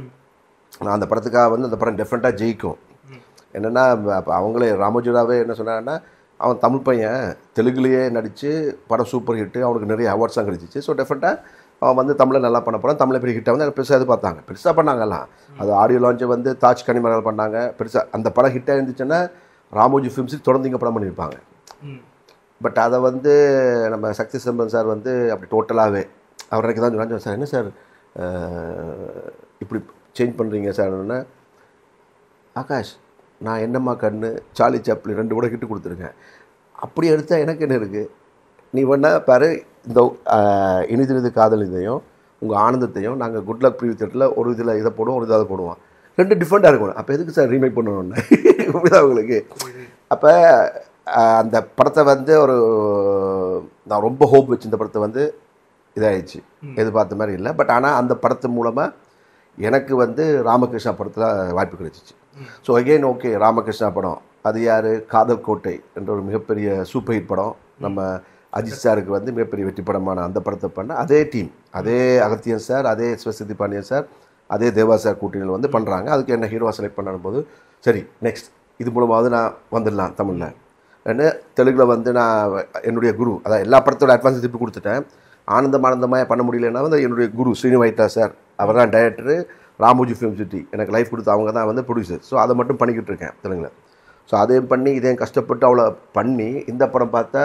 நான் அந்த படத்துக்காக வந்து அந்த படம் டெஃபினட்டாக ஜெயிக்கும் என்னென்னா அப்போ அவங்களே ராமோஜிராவே என்ன சொன்னாங்கன்னா அவன் தமிழ் பையன் தெலுங்குலேயே நடித்து படம் சூப்பர் ஹிட்டு அவனுக்கு நிறைய அவார்ட்ஸாக கிடைச்சிச்சு ஸோ டெஃபினட்டாக அவன் வந்து தமிழில் நல்லா பண்ண போகிறான் தமிழில் பெரிய ஹிட்டாக வந்து பெருசாக எதிர்பார்த்தாங்க பெருசாக பண்ணாங்கலாம் அது ஆடியோ லான்ச்சை வந்து தாஜ் கனிமரால் பண்ணாங்க பெருசாக அந்த படம் ஹிட்டாக இருந்துச்சுன்னா ராமோஜி ஃபிலிம்ஸுக்கு தொடர்ந்து இங்கே படம் பண்ணியிருப்பாங்க பட் அதை வந்து நம்ம சக்தி செம்பன் சார் வந்து அப்படி டோட்டலாகவே அவர் எனக்கு தான் சொன்னாங்க சார் என்ன சார் அஹ், இப்படி சேஞ்ச் பண்ணுறீங்க சார்னா ஆகாஷ் நான் என்னம்மா கண்ணு சார்லி சாப்ளி ரெண்டு கூட கிட்டு கொடுத்துருக்கேன் அப்படி எடுத்தால் எனக்கு என்ன இருக்குது நீ வேணா பாரு இந்த அஹ், இனிதினிது காதல் இதையும் உங்கள் ஆனந்தத்தையும் நாங்கள் குட் லக் ப்ரீவியூ தேட்டரில் ஒரு இதில் இதை போடுவோம் ஒரு இதை அதை போடுவோம் ரெண்டு டிஃப்ரெண்ட்டாக இருக்கணும் அப்போ எதுக்கு சார் ரீமேக் பண்ணணும்னு இப்படிதான் உங்களுக்கு அப்போ அந்த படத்தை வந்து ஒரு நான் ரொம்ப ஹோப் வச்சு இந்த படத்தை வந்து இதாகிடுச்சு எதிர்பார்த்த மாதிரி இல்லை பட் ஆனால் அந்த படத்து மூலமாக எனக்கு வந்து ராமகிருஷ்ணா படத்தில் வாய்ப்பு கிடைச்சிச்சு ஸோ அகெயின் ஓகே ராமகிருஷ்ணா படம் அது யார் காதல் கோட்டை என்ற ஒரு மிகப்பெரிய சூப்பர் ஹிட் படம் நம்ம அஜித் சாருக்கு வந்து மிகப்பெரிய வெற்றி படமான அந்த படத்தை பண்ண அதே டீம் அதே அகத்தியன் சார் அதே சிவசித்தி பாண்டியன் சார் அதே தேவா சார் கூட்டணியில் வந்து பண்ணுறாங்க அதுக்கு என்ன ஹீரோவாக செலக்ட் பண்ணும்போது சரி நெக்ஸ்ட் இது மூலமாவது நான் வந்துடலாம் தமிழில் என்ன தெலுங்கில் வந்து நான் என்னுடைய குரு அதான் எல்லா படத்தோட அட்வான்ஸ் திருப்பி கொடுத்துட்டேன் ஆனந்தம் ஆனந்தமாக பண்ண முடியலன்னா வந்து என்னுடைய குரு ஸ்ரீனி வைட்டா சார் அவர் தான் டைரக்டரு ராமோஜி ஃபிலிம் சிட்டி எனக்கு லைஃப் கொடுத்து அவங்க தான் வந்து ப்ரொடியூசர் ஸோ அதை மட்டும் பண்ணிக்கிட்டு இருக்கேன் தெலுங்கில் ஸோ அதையும் பண்ணி இதையும் கஷ்டப்பட்டு அவ்வளோ பண்ணி இந்த படம் பார்த்தா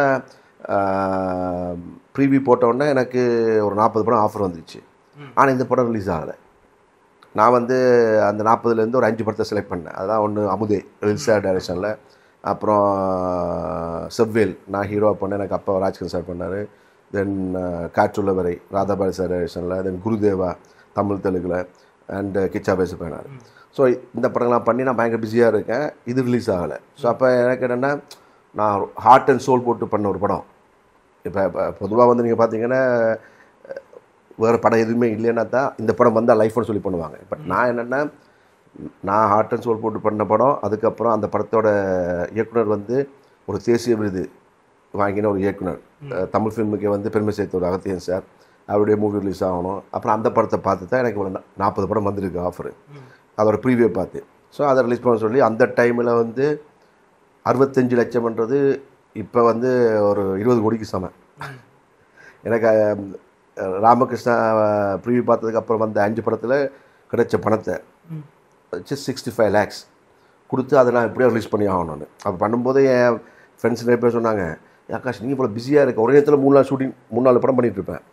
ப்ரீவி போட்டோன்னே எனக்கு ஒரு நாற்பது படம் ஆஃபர் வந்துச்சு ஆனால் இந்த படம் ரிலீஸ் ஆகலை நான் வந்து அந்த நாற்பதுலேருந்து ஒரு அஞ்சு படத்தை செலக்ட் பண்ணேன் அதான் ஒன்று அமுதே ரில்சா டைரக்ஷனில் அப்புறம் செவ்வேல் நான் ஹீரோவாக பண்ணேன் எனக்கு அப்பா ராஜ்கன் சார் பண்ணார் தென் காற்றுள்ள வரை ராதாபாய் சார் டைரக்ஷனில் தென் குருதேவா தமிழ் தெலுங்கில் அண்ட் கிச்சா பேச பண்ணார் ஸோ இந்த படங்கள்லாம் பண்ணி நான் பயங்கர பிஸியாக இருக்கேன் இது ரிலீஸ் ஆகலை ஸோ அப்போ எனக்கு என்னென்னா நான் ஹார்ட் அண்ட் சோல் போட்டு பண்ண ஒரு படம் இப்போ பொதுவாக வந்து நீங்கள் பார்த்தீங்கன்னா வேறு படம் எதுவுமே இல்லைன்னா தான் இந்த படம் வந்தால் லைஃப்னு சொல்லி பண்ணுவாங்க பட் நான் என்னென்னா நான் ஹார்ட் அண்ட் சோல் போட்டு பண்ண படம் அதுக்கப்புறம் அந்த படத்தோட இயக்குனர் வந்து ஒரு தேசிய விருது வாங்கின ஒரு இயக்குனர் அஹ், தமிழ் ஃபிலிமுக்கே வந்து பெருமை சேர்த்த ஒரு அகத்தியன் சார் அவருடைய மூவி ரிலீஸ் ஆகணும் அப்புறம் அந்த படத்தை பார்த்து தான் எனக்கு ஒரு நாற்பது படம் வந்திருக்கு ஆஃபரு அதோட ப்ரீவியூ பார்த்து ஸோ அதை ரிலீஸ் பண்ண சொல்லி அந்த டைமில் வந்து அறுபத்தஞ்சு லட்சம்ன்றது இப்போ வந்து ஒரு இருபது கோடிக்கு சமம் எனக்கு அஹ், ராமகிருஷ்ணா ப்ரீவியூ பார்த்ததுக்கு அப்புறம் வந்த அஞ்சு படத்தில் கிடைச்ச பணத்தை வச்சு சிக்ஸ்டி ஃபைவ் லேக்ஸ் கொடுத்து அதை நான் எப்படியோ ரிலீஸ் பண்ணி ஆகணும்னு அப்போ பண்ணும்போது என் ஃப்ரெண்ட்ஸ் நிறைய பேர் சொன்னாங்க ஆகாஷ் நீங்கள் இவ்வளோ பிஸியாக இருக்க ஒரே இடத்துல மூணு நாள் ஷூட்டிங் மூணு நாலு படம் பண்ணிட்டு இருப்பேன்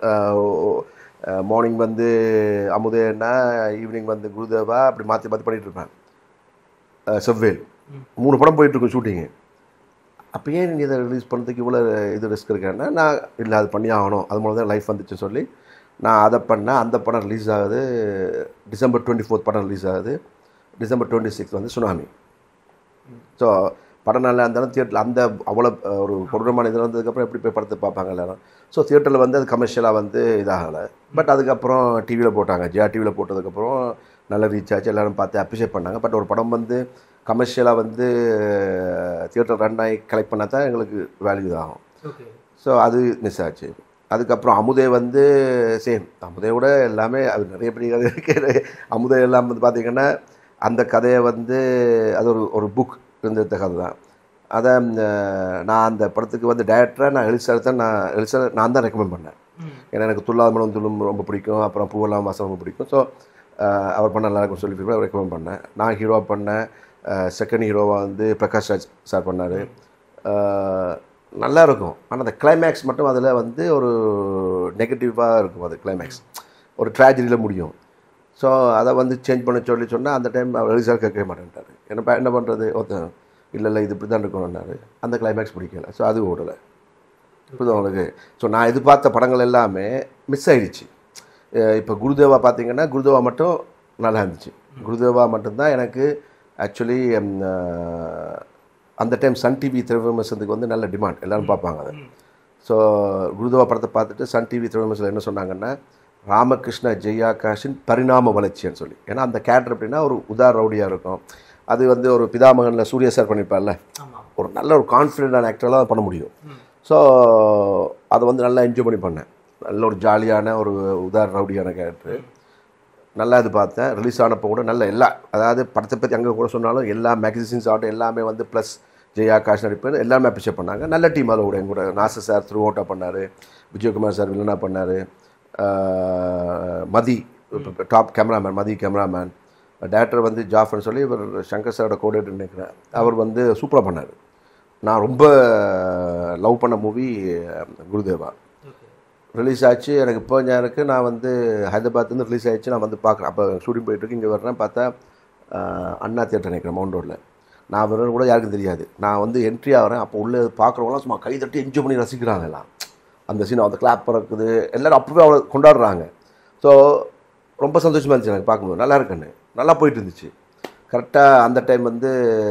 மார்னிங் வந்து அமுதேன்னா ஈவினிங் வந்து குருதேவா அப்படி மாற்றி மாற்றி பண்ணிட்டு இருப்பேன் அஹ், செவ்வேல் மூணு படம் போயிட்டு இருக்கும் ஷூட்டிங்கு அப்போ ஏன் நீ இதை ரிலீஸ் பண்ணுறதுக்கு இவ்வளோ இது ரிஸ்க் இருக்கேன்னா நான் இல்லை அது பண்ணி ஆகணும் அது மூலம் தான் லைஃப் வந்துச்சுன்னு சொல்லி நான் அதை பண்ணேன் அந்த படம் ரிலீஸ் ஆகுது டிசம்பர் டுவெண்ட்டி ஃபோர்த் படம் ரிலீஸ் ஆகுது டிசம்பர் டுவெண்ட்டி சிக்ஸ் வந்து சுனாமி ஸோ படம் நல்லா இருந்தாலும் தியேட்டரில் அந்த அவ்வளோ அஹ், ஒரு கொடூரமான இது வந்ததுக்கப்புறம் எப்படி போய் படத்தை பார்ப்பாங்க எல்லாரும் ஸோ தியேட்டரில் வந்து அது கமர்ஷியலாக வந்து இதாகலை பட் அதுக்கப்புறம் டிவியில் போட்டாங்க ஜியா டிவியில் போட்டதுக்கப்புறம் நல்ல ரீச் ஆச்சு எல்லாரும் பார்த்து அப்ரிஷியேட் பண்ணாங்க பட் ஒரு படம் வந்து கமர்ஷியலாக வந்து தியேட்டர் ரன் ஆகி கலெக்ட் பண்ணால் தான் எங்களுக்கு வேல்யூ ஆகும் ஓகே ஸோ அது மிஸ் ஆச்சு அதுக்கப்புறம் அமுதே வந்து சேம் அமுதையோட எல்லாமே அது நிறைய பெரிய கதை இருக்கு அமுதை எல்லாம் வந்து பார்த்திங்கன்னா அந்த கதையை வந்து அது ஒரு ஒரு புக் இருந்த கதை தான் அதை அஹ், நான் அந்த படத்துக்கு வந்து டேரக்டராக நான் எலிசா தான் நான் எலிசா நான் தான் ரெக்கமெண்ட் பண்ணேன் ஏன்னா எனக்கு துல்லாத மனம் துள்ளும் ரொம்ப பிடிக்கும் அப்புறம் பூவெல்லாம் வாசம் ரொம்ப பிடிக்கும் ஸோ அவர் பண்ண நல்லா இருக்கும் சொல்லி ரெக்கமெண்ட் பண்ணேன் நான் ஹீரோவாக பண்ணேன் செகண்ட் ஹீரோவாக வந்து பிரகாஷ் ராஜ் சார் பண்ணார் நல்லா இருக்கும் ஆனால் அந்த கிளைமேக்ஸ் மட்டும் அதில் வந்து ஒரு நெகட்டிவாக இருக்கும் அது கிளைமேக்ஸ் ஒரு ட்ராஜடியில் முடியும் ஸோ அதை வந்து சேஞ்ச் பண்ண சொல்லி சொன்னால் அந்த டைம் அவர் எலிசா கேட்கவே மாட்டேன்ட்டார் என்ன என்ன பண்ணுறது ஒருத்தன் இல்லை இல்லை இது இப்படி தான் இருக்கணும்னாரு அந்த கிளைமேக்ஸ் பிடிக்கல ஸோ அது ஓடலை புரியுது உங்களுக்கு ஸோ நான் எதிர்பார்த்த படங்கள் எல்லாமே மிஸ் ஆயிடுச்சு இப்போ குருதேவா பார்த்தீங்கன்னா குருதேவா மட்டும் நல்லா இருந்துச்சு குருதேவா மட்டும்தான் எனக்கு ஆக்சுவலி அந்த டைம் சன் டிவி திரைவிமர்சனத்துக்கு வந்து நல்ல டிமாண்ட் எல்லாரும் பார்ப்பாங்க அதை ஸோ குருதேவா படத்தை பார்த்துட்டு சன் டிவி திரைவிமர்சனம் என்ன சொன்னாங்கன்னா ராமகிருஷ்ண ஜெயாகாஷின் பரிணாம வளர்ச்சின்னு சொல்லி ஏன்னா அந்த கேரக்டர் எப்படின்னா ஒரு உதார ரவுடியாக இருக்கும் அது வந்து ஒரு பிதாமகனில் சூர்யா சார் பண்ணியிருப்பார்ல ஒரு நல்ல ஒரு கான்ஃபிடென்டான ஆக்டராக தான் பண்ண முடியும் ஸோ அதை வந்து நல்லா என்ஜாய் பண்ணி பண்ணேன் நல்ல ஒரு ஜாலியான ஒரு உதார ரவுடியான கேரக்டர் நல்லா இது பார்த்தேன் ரிலீஸ் ஆனப்போ கூட நல்ல எல்லா அதாவது படத்தை பற்றி அங்கே கூட சொன்னாலும் எல்லா மேகசின்ஸ் ஆகட்டும் எல்லாமே வந்து ப்ளஸ் ஜெயா ஆகாஷ் நடிப்பு எல்லாமே அப்ரிஷியேட் பண்ணாங்க நல்ல டீம் அதில் கூட எங்க கூட நாசர் சார் த்ரூ அவுட்டாக பண்ணார் விஜயகுமார் சார் வில்லனாக பண்ணார் Mathi top cameraman Mathi cameraman director வந்து ஜாஃபர்னு சொல்லி இவர் சங்கர் சாரோட கோடேட்டர் நினைக்கிறேன் அவர் வந்து சூப்பராக பண்ணார் நான் ரொம்ப லவ் பண்ண மூவி குருதேவா ரிலீஸ் ஆச்சு எனக்கு இப்போ எனக்கு நான் வந்து ஹைதராபாத்லேருந்து ரிலீஸ் ஆயிடுச்சு நான் வந்து பார்க்குறேன் அப்போ ஷூட்டிங் போயிட்டுருக்கு இங்கே வர்றேன் பார்த்தா அஹ், அண்ணா தியேட்டர் நினைக்கிறேன் மவுண்ட் ரோட்டில் நான் வரேன்னு கூட யாருக்கும் தெரியாது நான் வந்து என்ட்ரி ஆகிறேன் அப்போ உள்ளே பார்க்குறவங்களாம் சும்மா கை தட்டி என்ஜாய் பண்ணி ரசிக்கிறாங்க எல்லாம் அந்த சீன் அந்த கிளாப் பறக்குது எல்லோரும் அப்பவே அவ்வளோ கொண்டாடுறாங்க ஸோ ரொம்ப சந்தோஷமாக இருந்துச்சு எனக்கு பார்க்கும்போது நல்லா இருக்குன்னு நல்லா போயிட்டு இருந்துச்சு கரெக்டாக அந்த டைம் வந்து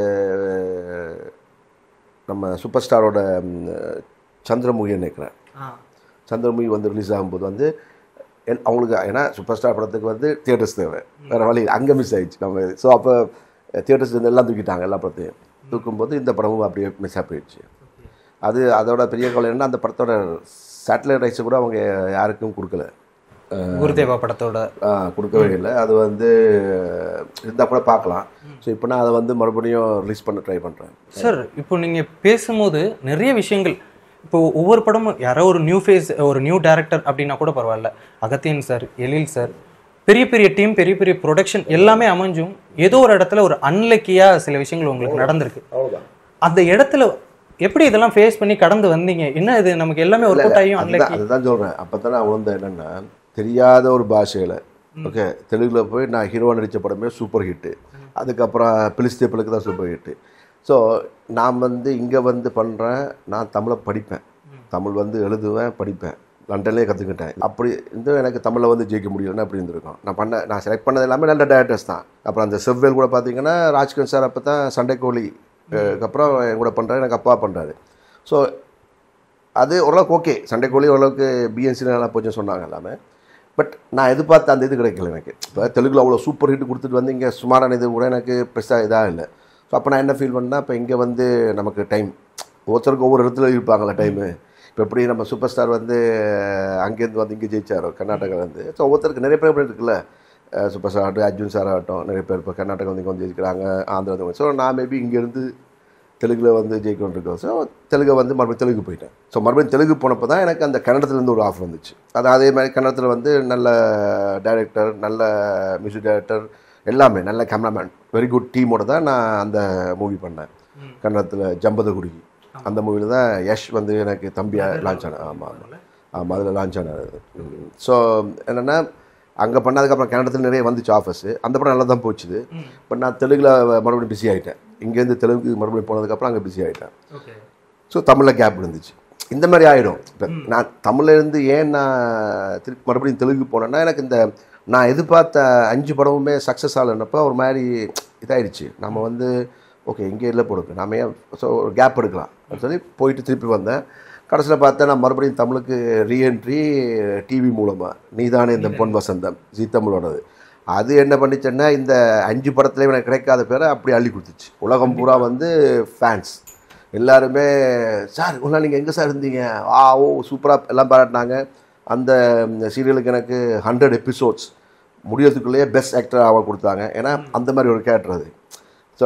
நம்ம சூப்பர் ஸ்டாரோட ம், சந்திரமுகி நினைக்கிறேன் சந்திரமுகி வந்து ரிலீஸ் ஆகும்போது வந்து எல்- அவங்களுக்கு ஏன்னா சூப்பர் ஸ்டார் படத்துக்கு வந்து தியேட்டர்ஸ் தேவை வேறு வழி அங்கே மிஸ் ஆயிடுச்சு நம்ம ஸோ அப்போ தியேட்டர்ஸ் எல்லாம் தூக்கிட்டாங்க எல்லா படத்தையும் தூக்கும்போது இந்த படமும் அப்படியே மிஸ் ஆகி போயிடுச்சு அது அதோட பெரிய கவலை என்ன அந்த படத்தோட சேட்டலைட் ரைட்ஸை கூட அவங்க யாருக்கும் கொடுக்கல குருதேவா படத்தோட ஆ, கொடுக்கவே இல்லை அது வந்து இருந்தால் கூட பார்க்கலாம் ஸோ இப்போ நான் அதை வந்து மறுபடியும் ரிலீஸ் பண்ண ட்ரை பண்ணுறேன் சார் இப்போ நீங்கள் பேசும்போது நிறைய விஷயங்கள் இப்போ ஒவ்வொரு படமும் யாரோ ஒரு நியூ ஃபேஸ் ஒரு நியூ டேரக்டர் அப்படின்னா கூட பரவாயில்ல அகத்தியன் சார் எழில் சார் பெரிய பெரிய டீம் பெரிய பெரிய ப்ரொடக்ஷன் எல்லாமே அமைஞ்சும் ஏதோ ஒரு இடத்துல ஒரு அன்லக்கியாக சில விஷயங்கள் உங்களுக்கு நடந்திருக்கு அவ்வளோதான் அந்த இடத்துல எப்படி இதெல்லாம் ஃபேஸ் பண்ணி கடந்து வந்தீங்க என்ன இது நமக்கு எல்லாமே ஒரு அவுட் ஆகியும் அதுதான் அன்லக்கி அதுதான் சொல்கிறேன் அப்போ தான் நான் உணர்ந்தேன் என்னென்னா தெரியாத ஒரு பாஷையில் ஓகே தெலுங்குல போய் நான் ஹீரோ நடித்த படமே சூப்பர் ஹிட்டு அதுக்கப்புறம் பிலிஸ்தேப்பிளுக்கு தான் சூப்பர் ஹிட்டு ஸோ நான் வந்து இங்கே வந்து பண்ணுறேன் நான் தமிழை படிப்பேன் தமிழ் வந்து எழுதுவேன் படிப்பேன் லண்டன்லேயே கற்றுக்கிட்டேன் அப்படி இருந்து எனக்கு தமிழில் வந்து ஜெயிக்க முடியலன்னு அப்படி இருந்திருக்கும் நான் பண்ண நான் செலக்ட் பண்ணது எல்லாமே நல்ல டேரக்டர்ஸ் தான் அப்புறம் அந்த செவ்வேல் கூட பார்த்தீங்கன்னா ராஜ்கன் சார் அப்போ தான் சண்டை கோழி அஹ், அப்புறம் என் கூட பண்ணுறாரு எனக்கு அப்பா பண்ணுறாரு ஸோ அது ஓரளவுக்கு ஓகே சண்டை கோழி ஓரளவுக்கு பிஎன்சி நல்லா போச்சுன்னு சொன்னாங்க எல்லாமே பட் நான் எதிர்பார்த்த அந்த இது கிடைக்கல எனக்கு இப்போ தெலுங்குல அவ்வளோ சூப்பர் ஹிட் கொடுத்துட்டு வந்து இங்கே சுமாரான இது கூட எனக்கு பெருசாக இதாக இல்லை ஸோ அப்போ நான் என்ன ஃபீல் பண்ணேன்னா இப்போ இங்கே வந்து நமக்கு டைம் ஒவ்வொருத்தருக்கும் ஒவ்வொரு இடத்துல இருப்பாங்களே டைமு இப்போ எப்படி நம்ம சூப்பர் ஸ்டார் வந்து அங்கேருந்து வந்து இங்கே ஜெயிச்சாரோ கர்நாடகாலேருந்து ஸோ ஒவ்வொருத்தருக்கு நிறைய பேர் இருக்குல்ல அஹ் சூப்பர் ஸ்டார் ஆகட்டும் அர்ஜுன் சார் ஆகட்டும் நிறைய பேர் இப்போ கர்நாடகா வந்து இங்கே வந்து ஜெயிக்கிறாங்க ஆந்திரா வந்து ஸோ நான் மேபி இங்கேருந்து தெலுங்குல வந்து ஜெயிக்கணும் இருக்கோம் ஸோ தெலுங்கு வந்து மறுபடியும் தெலுங்கு போயிட்டேன் ஸோ மறுபடியும் தெலுங்கு போனப்போ தான் எனக்கு அந்த கன்னடத்துலேருந்து ஒரு ஆஃபர் வந்துச்சு அது அதே மாதிரி கன்னடத்தில் வந்து நல்ல டைரக்டர் நல்ல மியூசிக் டைரக்டர் எல்லாமே நல்ல கேமராமேன் வெரி குட் டீமோட தான் நான் அந்த மூவி பண்ணேன் கன்னடத்தில் ஜம்பதகுடி அந்த மூவியில் தான் யஷ் வந்து எனக்கு தம்பியாக லான்ச் ஆனேன் ஆமாம் ஆமாம் ஆமாம் அதில் லான்ச் ஆனார் ஸோ என்னென்னா அங்கே பண்ணதுக்கப்புறம் கன்னடத்தில் நிறைய வந்துச்சு ஆஃபர்ஸு அந்த படம் நல்லா தான் போச்சுது பட் நான் தெலுங்கில் மறுபடியும் பிஸி ஆகிட்டேன் இங்கேருந்து தெலுங்கு மறுபடியும் போனதுக்கப்புறம் அங்கே பிஸி ஆகிட்டேன் ஸோ தமிழில் கேப் இருந்துச்சு இந்த மாதிரி ஆகிடும் இப்போ நான் தமிழ்ல இருந்து ஏன் நான் திருப்பி மறுபடியும் தெலுங்கு போனேன்னா எனக்கு இந்த நான் எதிர்பார்த்த அஞ்சு படமுமே சக்ஸஸ் ஆகலன்னப்போ ஒரு மாதிரி இதாயிடுச்சு நம்ம வந்து ஓகே இங்கே இல்லை போடுங்க நாம ஏன் ஸோ ஒரு கேப் எடுக்கலாம் அப்படின்னு சொல்லி போயிட்டு திருப்பி வந்தேன் கடைசியில் பார்த்தா நான் மறுபடியும் தமிழுக்கு ரீஎன்ட்ரி டிவி மூலமாக நீதானே இந்த பொன் வசந்தம் ஜீ தமிழோடது அது என்ன பண்ணிச்சேன்னா இந்த அஞ்சு படத்துலேயும் எனக்கு கிடைக்காத பேரை அப்படி அள்ளி கொடுத்துச்சு உலகம் பூரா வந்து ஃபேன்ஸ் எல்லாருமே சார் ஒரு நாள் நீங்கள் எங்கே சார் இருந்தீங்க ஆ ஓ சூப்பராக எல்லாம் பாராட்டினாங்க அந்த சீரியலுக்கு எனக்கு ஹண்ட்ரட் எபிசோட்ஸ் முடியறதுக்குள்ளேயே பெஸ்ட் ஆக்டர் அவார்ட் கொடுத்தாங்க ஏன்னா அந்த மாதிரி ஒரு கேரக்டர் அது ஸோ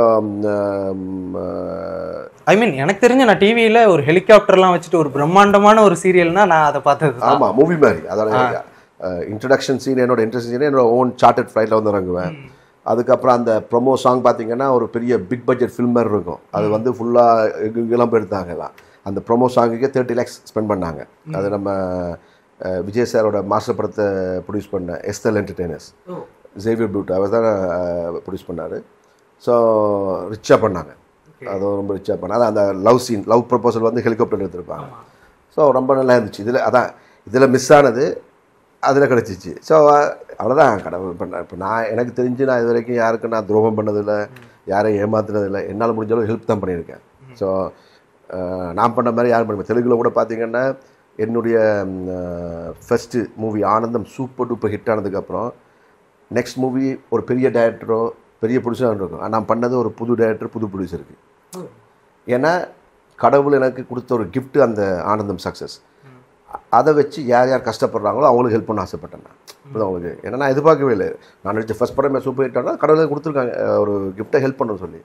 ஐ மீன் எனக்கு தெரிஞ்ச நான் டிவியில் ஒரு ஹெலிகாப்டர்லாம் வச்சுட்டு ஒரு பிரம்மாண்டமான ஒரு சீரியல்னா நான் அதை பார்த்தது தான். ஆமாம் மூவி மாதிரி அதோட இன்ட்ரடக்ஷன் சீன் என்னோட இன்ட்ரெஸ்ட் சீன் என்னோட ஓன் சார்ட்டட் ஃப்ளைட்டில் வந்து இறங்குவேன் அதுக்கப்புறம் அந்த ப்ரொமோ சாங் பார்த்தீங்கன்னா ஒரு பெரிய பிக் பட்ஜெட் ஃபில்ம் மாதிரி இருக்கும் அது வந்து ஃபுல்லாக எங்கெங்கெல்லாம் போய் எடுத்தாங்க எல்லாம் அந்த ப்ரொமோ சாங்குக்கே தேர்ட்டி லேக்ஸ் ஸ்பெண்ட் பண்ணாங்க அது நம்ம அஹ், விஜய் சாரோட மாஸ்டர் படத்தை ப்ரொடியூஸ் பண்ண எஸ்தல் என்டர்டெய்னர்ஸ் ஜேவியர் பியூட் அவர் தான் ப்ரொடியூஸ் பண்ணார் ஸோ ரிச்சாக பண்ணாங்க அது ரொம்ப ரிச்சாக பண்ணாங்க அது அந்த லவ் சீன் லவ் ப்ரப்போசல் வந்து ஹெலிகாப்டர் எடுத்திருப்பாங்க ஸோ ரொம்ப நல்லா இருந்துச்சு இதில் அதான் இதில் மிஸ் ஆனது அதில் கிடச்சிச்சு ஸோ அவ்வளோதான் கடவுள் பண்ண இப்போ நான் எனக்கு தெரிஞ்சு நான் இது வரைக்கும் யாருக்கும் நான் துரோகம் பண்ணதில்லை யாரையும் ஏமாத்துனதில்லை என்னால் முடிஞ்ச அளவு ஹெல்ப் தான் பண்ணியிருக்கேன் ஸோ நான் பண்ண மாதிரி யாரும் பண்ண தெலுங்குல கூட பார்த்தீங்கன்னா என்னுடைய first movie Aanandham super duper hit ஆனதுக்கப்புறம் நெக்ஸ்ட் மூவி ஒரு பெரிய டைரக்டரோ பெரிய ப்ரொடியூசராக இருக்கும் நான் பண்ணது ஒரு புது டைரக்டர் புது ப்ரொடியூசருக்கு ஏன்னா கடவுள் எனக்கு கொடுத்த ஒரு gift அந்த ஆனந்தம் சக்ஸஸ் அதை வச்சு யார் யார் கஷ்டப்படுறாங்களோ அவங்களுக்கு ஹெல்ப் பண்ண ஆசைப்பட்டேன் நான் இப்போ அவங்களுக்கு ஏன்னா நான் எதிர்பார்க்கவே இல்லை நான் நடிச்ச ஃபஸ்ட் படமே சூப்பர் ஹிட் ஆனால் கடவுளே கொடுத்துருக்காங்க அஹ் ஒரு கிஃப்ட்டை ஹெல்ப் பண்ண சொல்லி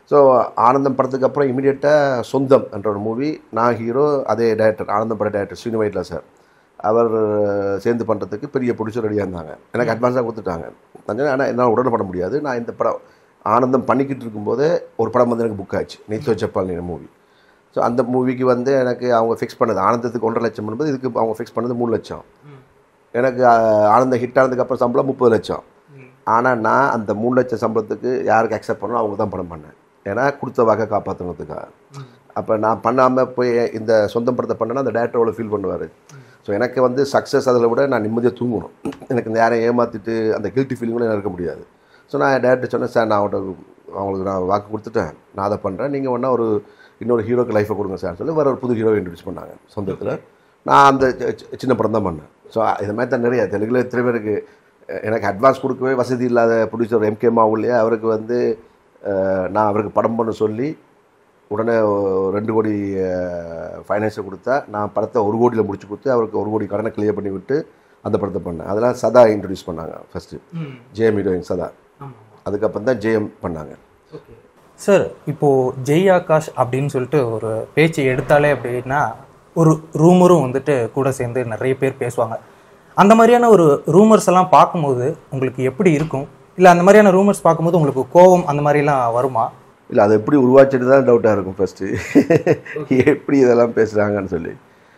ஸோ ஆனந்தம் படத்துக்கு அப்புறம் இமீடியட்டாக சொந்தம் என்ற ஒரு மூவி நான் ஹீரோ அதே டேரக்டர் ஆனந்தம் பட டேரக்டர் ஸ்ரீனு வைட்லா சார் அவர் சேர்ந்து பண்ணுறதுக்கு பெரிய ப்ரொடியூசர் ரெடியாக இருந்தாங்க எனக்கு அட்வான்ஸாக கொடுத்துட்டாங்க நான் ஆனால் என்னால் உடனே பண்ண முடியாது நான் இந்த படம் ஆனந்தம் பண்ணிக்கிட்டு இருக்கும்போதே ஒரு படம் வந்து எனக்கு புக் ஆச்சு நீத்தோ செப்பால் மூவி ஸோ அந்த மூவிக்கு வந்து எனக்கு அவங்க ஃபிக்ஸ் பண்ணது ஆனந்தத்துக்கு ஒன்றரை லட்சம் பண்ணும்போது இதுக்கு அவங்க ஃபிக்ஸ் பண்ணது மூணு லட்சம் எனக்கு ஆஹ், ஆனந்த ஹிட் ஆனதுக்கப்புறம் சம்பளம் முப்பது லட்சம் ஆனால் நான் அந்த மூணு லட்சம் சம்பளத்துக்கு யாருக்கு அக்செப்ட் பண்ணணும் அவங்க தான் படம் பண்ணேன் ஏன்னா கொடுத்த வாக்கை காப்பாற்றணுத்துக்காக அப்போ நான் பண்ணாமல் போய் இந்த சொந்தம் படத்தை பண்ணேன்னா அந்த டேரக்டர் அவ்வளோ ஃபீல் பண்ணுவார் ஸோ எனக்கு வந்து சக்ஸஸ் அதில் விட நான் நிம்மதியாக தூங்கணும் எனக்கு இந்த யாரையும் ஏமாற்றிட்டு அந்த கில்ட்டி ஃபீலிங்களும் எனக்கு இருக்க முடியாது ஸோ நான் டேரக்டர் சொன்னேன் சார் நான் அவங்கள்ட்ட அவங்களுக்கு நான் வாக்கு கொடுத்துட்டேன் நான் அதை பண்ணுறேன் நீங்கள் ஒன்றா ஒரு இன்னொரு ஹீரோக்கு லைஃபை கொடுங்க சார் சொல்லி வேறு ஒரு புது ஹீரோ இன்ட்ரடியூஸ் பண்ணாங்க சொந்தத்தில் நான் அந்த சி- சி- சின்ன படம் தான் பண்ணேன் ஸோ இது மாதிரி தான் நிறைய தெலுங்குல எத்தனை பேருக்கு அஹ், எனக்கு அட்வான்ஸ் கொடுக்கவே வசதி இல்லாத ப்ரொடியூசர் எம்கே மாவுலையே அவருக்கு வந்து அஹ், நான் அவருக்கு படம் பண்ண சொல்லி உடனே ஒரு ரெண்டு கோடி ஃபைனான்ஸை கொடுத்தா நான் படத்தை ஒரு கோடியில் முடிச்சு கொடுத்து அவருக்கு ஒரு கோடி கடனை கிளியர் பண்ணி விட்டு அந்த படத்தை பண்ணேன் அதெல்லாம் சதா இன்ட்ரடியூஸ் பண்ணாங்க ஃபஸ்ட்டு ஜேஎம் ஹீரோயின் சதா அதுக்கப்புறம் தான் ஜேஎம் பண்ணாங்க சார் இப்போது ஜெய் ஆகாஷ் அப்படின்னு சொல்லிட்டு ஒரு பேச்சு எடுத்தாலே அப்படின்னா ஒரு ரூமரும் வந்துட்டு கூட சேர்ந்து நிறைய பேர் பேசுவாங்க அந்த மாதிரியான ஒரு ரூமர்ஸ் எல்லாம் பார்க்கும்போது உங்களுக்கு எப்படி இருக்கும் இல்லை அந்த மாதிரியான ரூமர்ஸ் பார்க்கும்போது உங்களுக்கு கோபம் அந்த மாதிரிலாம் வருமா இல்லை அது எப்படி உருவாச்சுட்டு தான் டவுட்டாக இருக்கும் ஃபஸ்ட்டு எப்படி இதெல்லாம் பேசுகிறாங்கன்னு சொல்லி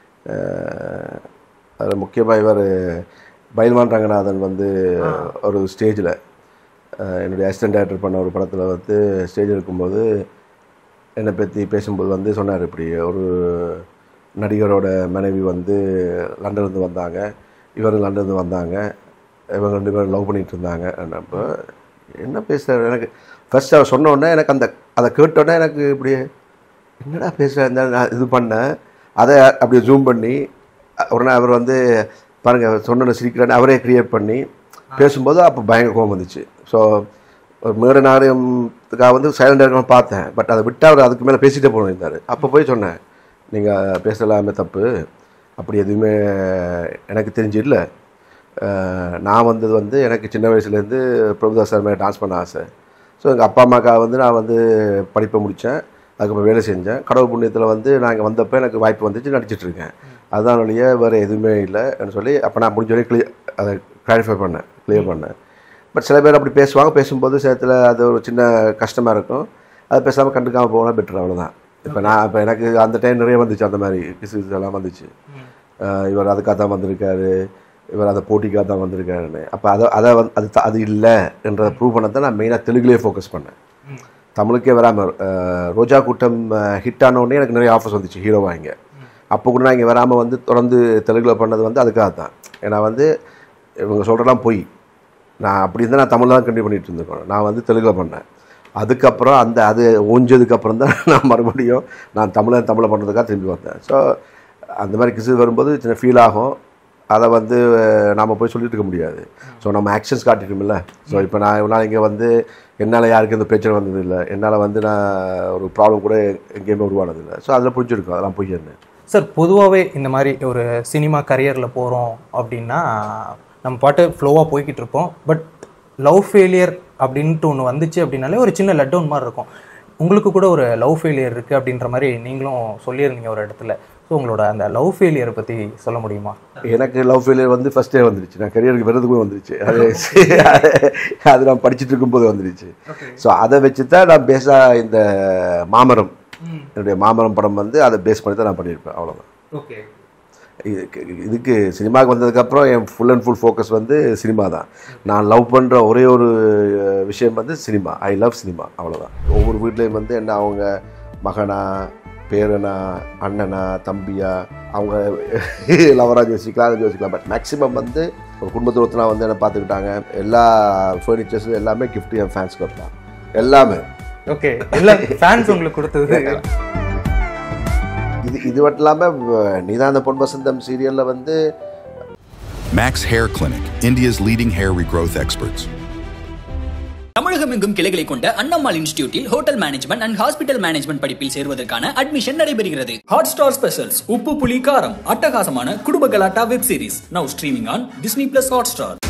அதில் முக்கியமாக இவர் பைல்வான் ரங்கநாதன் வந்து ஒரு ஸ்டேஜில் என்னுடைய அசிஸ்டன்ட் டேரக்டர் பண்ண ஒரு படத்தில் வந்து ஸ்டேஜ் இருக்கும்போது என்னை பற்றி பேசும்போது வந்து சொன்னார் இப்படி ஒரு நடிகரோட மனைவி வந்து லண்டன்லேருந்து வந்தாங்க இவரும் லண்டன்லேருந்து வந்தாங்க இவங்க ரெண்டு பேரும் லவ் பண்ணிட்டு இருந்தாங்க அப்போ என்ன பேசுகிறார் எனக்கு ஃபர்ஸ்ட் அவர் சொன்ன உடனே எனக்கு அந்த அதை கேட்டோடனே எனக்கு இப்படி என்னடா பேசுகிறேன் நான் இது பண்ணேன் அதை அப்படியே ஜூம் பண்ணி அ- உடனே அவர் வந்து பாருங்கள் சொன்ன சிரிக்கிறான்னு அவரே க்ரியேட் பண்ணி பேசும்போது அப்போ பயங்கர கோவம் வந்துச்சு ஸோ ஒரு மேட நாணயத்துக்காக வந்து சைலண்டாக இருக்கணும்னு பார்த்தேன் பட் அதை விட்டு அவர் அதுக்கு மேலே பேசிட்டே போகணும் இருந்தார் அப்போ போய் சொன்னேன் நீங்கள் பேசலாமே தப்பு அப்படி எதுவுமே எனக்கு தெரிஞ்சு இல்லை அஹ் நான் வந்தது வந்து எனக்கு சின்ன வயசுலேருந்து பிரபுதாஸ் சார் மாதிரி டான்ஸ் பண்ண ஆசை ஸோ எங்கள் அப்பா அம்மாக்காக வந்து நான் வந்து படிப்பை முடித்தேன் அதுக்கப்புறம் வேலை செஞ்சேன் கடவுள் புண்ணியத்தில் வந்து நான் இங்கே வந்தப்போ எனக்கு வாய்ப்பு வந்துச்சு நடிச்சிட்டு இருக்கேன் அதுதான் ஒழிய வேறு எதுவுமே இல்லைன்னு சொல்லி அப்போ நான் முடிஞ்ச வரைக்கும் கிளியர் அதை கிளாரிஃபை பண்ணேன் கிளியர் பண்ணேன் பட் சில பேர் அப்படி பேசுவாங்க பேசும்போது சேத்துல அது ஒரு சின்ன கஷ்டமாக இருக்கும் அது பேசாமல் கண்டுக்காமல் போனால் பெட்டர் அவ்வளோதான் இப்போ நான் இப்போ எனக்கு அந்த டைம் நிறைய வந்துச்சு அந்த மாதிரி கிசு எல்லாம் வந்துச்சு அஹ் இவர் அதுக்காக தான் வந்திருக்காரு இவர் அதை போட்டிக்காக தான் வந்திருக்காருன்னு அப்போ அதை அதை வந்து அது த- அது இல்லை என்றதை ப்ரூவ் பண்ண தான் நான் மெயினாக தெலுங்குலேயே ஃபோக்கஸ் பண்ணேன் தமிழுக்கே வராமல் ரோஜா கூட்டம் ஹிட் ஆன உடனே எனக்கு நிறைய ஆஃபர்ஸ் வந்துச்சு ஹீரோவா இங்கே அப்போ கூட நான் இங்கே வராமல் வந்து தொடர்ந்து தெலுங்குல பண்ணது வந்து அதுக்காக தான் ஏன்னா வந்து இவங்க சொல்கிறலாம் பொய் நான் அப்படி இருந்தால் நான் தமிழ் தான் கண்டினியூ பண்ணிட்டு இருந்திருக்கேன் நான் வந்து தெலுங்குல பண்ணேன் அதுக்கப்புறம் அந்த அது ஓஞ்சதுக்கப்புறம் தான் நான் மறுபடியும் நான் தமிழை தமிழை பண்ணுறதுக்காக திரும்பி வந்தேன் ஸோ அந்த மாதிரி கிசு வரும்போது சின்ன ஃபீல் ஆகும் அதை வந்து நாம் போய் சொல்லிட்டு இருக்க முடியாது ஸோ நம்ம ஆக்ஷன்ஸ் காட்டிட்டோம்ல ஸோ இப்போ நான் இவ்வளோ இங்கே வந்து என்னால் யாருக்கும் எந்த பிரச்சனை வந்ததில்லை என்னால் வந்து நான் ஒரு ப்ராப்ளம் கூட எங்கேயுமே உருவானதில்லை ஸோ அதில் புரிஞ்சிருக்கும் அதெல்லாம் பொய்யன்னு சார் பொதுவாகவே இந்த மாதிரி ஒரு சினிமா கரியரில் போகிறோம் அப்படின்னா நம்ம பாட்டு ஃப்ளோவாக போய்கிட்டு இருப்போம் பட் லவ் ஃபெயிலியர் அப்படின்ட்டு ஒன்று வந்துச்சு அப்படின்னாலே ஒரு சின்ன லட் டவுன் மாதிரி இருக்கும் உங்களுக்கு கூட ஒரு லவ் ஃபெயிலியர் இருக்குது அப்படின்ற மாதிரி நீங்களும் சொல்லியிருந்தீங்க ஒரு இடத்துல ஸோ உங்களோட அந்த லவ் ஃபெயிலியரை பற்றி சொல்ல முடியுமா எனக்கு லவ் ஃபெயிலியர் வந்து ஃபஸ்ட்டே வந்துருச்சு நான் கரியருக்கு வர்றதுக்கும் வந்துருச்சு அது அது நான் படிச்சுட்டு இருக்கும்போது வந்துருச்சு ஸோ அதை வச்சு தான் நான் பேஸாக இந்த மாமரம் என்னுடைய மாமரம் படம் வந்து அதை பேஸ் பண்ணி தான் நான் பண்ணியிருப்பேன் அவ்வளோதான் ஓகே இதுக்கு இதுக்கு சினிமாவுக்கு வந்ததுக்கப்புறம் என் ஃபுல் அண்ட் ஃபுல் ஃபோக்கஸ் வந்து சினிமா தான் நான் லவ் பண்ணுற ஒரே ஒரு அஹ், விஷயம் வந்து சினிமா ஐ லவ் சினிமா அவ்வளோதான் ஒவ்வொரு வீட்லேயும் வந்து என்ன அவங்க மகனா பேரனா அண்ணனா தம்பியா அவங்க லவராஜ் யோசிக்கலாம் யோசிக்கலாம் பட் மேக்ஸிமம் வந்து ஒரு குடும்பத்தில் ஒருத்தனா வந்து என்ன பார்த்துக்கிட்டாங்க எல்லா ஃபர்னிச்சர்ஸும் எல்லாமே கிஃப்ட் என் ஃபேன்ஸ் கிளப் தான் எல்லாமே ஓகே எல்லா ஃபேன்ஸ் உங்களுக்கு கொடுத்தது இது இது மட்டும் இல்லாமல் நீதான் பொன் வசந்தம் சீரியலில் வந்து Max Hair Clinic, India's leading hair regrowth experts. தமிழகம் எங்கும் கிளைகளை கொண்ட அண்ணம்மாள் இன்ஸ்டிடியூட்டில் hotel management and hospital management படிப்பில் சேருவதற்கான அட்மிஷன் நடைபெறுகிறது ஹாட் ஸ்டார் ஸ்பெஷல்ஸ் உப்பு புலி காரம் அட்டகாசமான குடும்ப கலாட்டா web series now streaming on Disney plus hot star